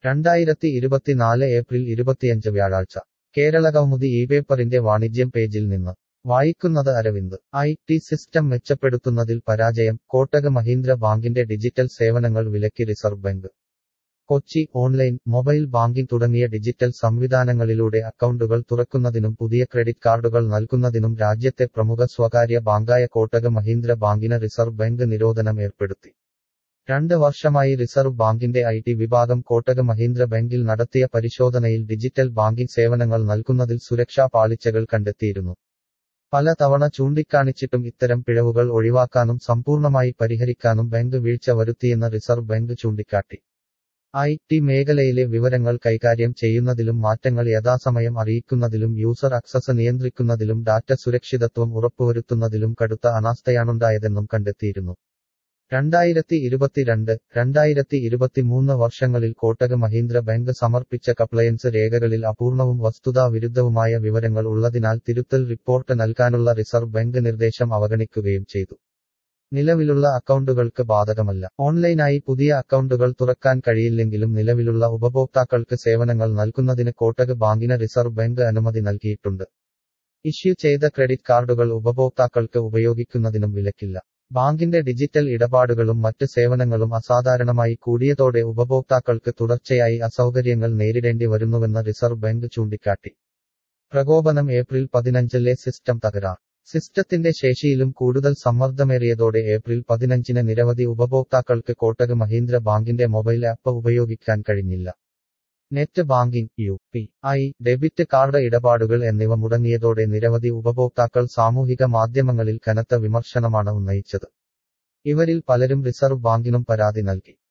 രണ്ടായിരത്തി ഇരുപത്തിനാല് ഏപ്രിൽ ഇരുപത്തിയഞ്ച് വ്യാഴാഴ്ച കേരള കൗമുദി ഈ പേപ്പറിന്റെ വാണിജ്യം പേജിൽ നിന്ന് വായിക്കുന്നത് അരവിന്ദ് ഐ ടി സിസ്റ്റം മെച്ചപ്പെടുത്തുന്നതിൽ പരാജയം കോട്ടക മഹീന്ദ്ര ബാങ്കിന്റെ ഡിജിറ്റൽ സേവനങ്ങൾ വിലക്കി reserve bank Kochi online mobile banking തുടങ്ങിയ ഡിജിറ്റൽ സംവിധാനങ്ങളിലൂടെ അക്കൗണ്ടുകൾ തുറക്കുന്നതിനും പുതിയ ക്രെഡിറ്റ് കാർഡുകൾ നൽകുന്നതിനും രാജ്യത്തെ പ്രമുഖ സ്വകാര്യ ബാങ്കായ കോട്ടക മഹീന്ദ്ര ബാങ്കിന് റിസർവ് ബാങ്ക് നിരോധനം ഏർപ്പെടുത്തി രണ്ട് വർഷമായി റിസർവ് ബാങ്കിന്റെ ഐ ടി വിഭാഗം കോട്ടക മഹീന്ദ്ര ബാങ്കിൽ നടത്തിയ പരിശോധനയിൽ ഡിജിറ്റൽ ബാങ്കിംഗ് സേവനങ്ങൾ നൽകുന്നതിൽ സുരക്ഷാ പാളിച്ചകൾ കണ്ടെത്തിയിരുന്നു പല തവണ ചൂണ്ടിക്കാണിച്ചിട്ടും ഇത്തരം പിഴവുകൾ ഒഴിവാക്കാനും സമ്പൂർണമായി പരിഹരിക്കാനും ബാങ്ക് വീഴ്ച വരുത്തിയെന്ന് റിസർവ് ബാങ്ക് ചൂണ്ടിക്കാട്ടി ഐ ടി മേഖലയിലെ വിവരങ്ങൾ കൈകാര്യം ചെയ്യുന്നതിലും മാറ്റങ്ങൾ യഥാസമയം അറിയിക്കുന്നതിലും യൂസർ അക്സസ് നിയന്ത്രിക്കുന്നതിലും ഡാറ്റ സുരക്ഷിതത്വം ഉറപ്പുവരുത്തുന്നതിലും കടുത്ത അനാസ്ഥയാണുണ്ടായതെന്നും കണ്ടെത്തിയിരുന്നു രണ്ടായിരത്തി ഇരുപത്തിരണ്ട് രണ്ടായിരത്തി ഇരുപത്തിമൂന്ന് വർഷങ്ങളിൽ കോട്ടക മഹീന്ദ്ര ബാങ്ക് സമർപ്പിച്ച കംപ്ലയൻസ് രേഖകളിൽ അപൂർണവും വസ്തുതാ വിരുദ്ധവുമായ വിവരങ്ങൾ ഉള്ളതിനാൽ തിരുത്തൽ റിപ്പോർട്ട് നൽകാനുള്ള റിസർവ് ബാങ്ക് നിർദ്ദേശം അവഗണിക്കുകയും ചെയ്തു നിലവിലുള്ള അക്കൗണ്ടുകൾക്ക് ബാധകമല്ല ഓൺലൈനായി പുതിയ അക്കൗണ്ടുകൾ തുറക്കാൻ കഴിയില്ലെങ്കിലും നിലവിലുള്ള ഉപഭോക്താക്കൾക്ക് സേവനങ്ങൾ നൽകുന്നതിന് കോട്ടക് ബാങ്കിന് റിസർവ് ബാങ്ക് അനുമതി നൽകിയിട്ടുണ്ട് ഇഷ്യൂ ചെയ്ത ക്രെഡിറ്റ് കാർഡുകൾ ഉപഭോക്താക്കൾക്ക് ഉപയോഗിക്കുന്നതിനും വിലക്കില്ല ബാങ്കിന്റെ ഡിജിറ്റൽ ഇടപാടുകളും മറ്റ് സേവനങ്ങളും അസാധാരണമായി കൂടിയതോടെ ഉപഭോക്താക്കൾക്ക് തുടർച്ചയായി അസൗകര്യങ്ങൾ നേരിടേണ്ടി വരുന്നുവെന്ന് റിസർവ് ബാങ്ക് ചൂണ്ടിക്കാട്ടി പ്രകോപനം ഏപ്രിൽ പതിനഞ്ചിലെ സിസ്റ്റം തകരാർ സിസ്റ്റത്തിന്റെ ശേഷിയിലും കൂടുതൽ സമ്മർദ്ദമേറിയതോടെ ഏപ്രിൽ പതിനഞ്ചിന് നിരവധി ഉപഭോക്താക്കൾക്ക് കോട്ടക് മഹീന്ദ്ര ബാങ്കിന്റെ മൊബൈൽ ആപ്പ് ഉപയോഗിക്കാൻ കഴിഞ്ഞില്ല net banking U P I debit card ഇടപാടുകൾ എന്നിവ മുടങ്ങിയതോടെ നിരവധി ഉപഭോക്താക്കൾ സാമൂഹിക മാധ്യമങ്ങളിൽ കനത്ത വിമർശനമാണ് ഉന്നയിച്ചത് ഇവരിൽ പലരും റിസർവ് ബാങ്കിനും പരാതി നൽകി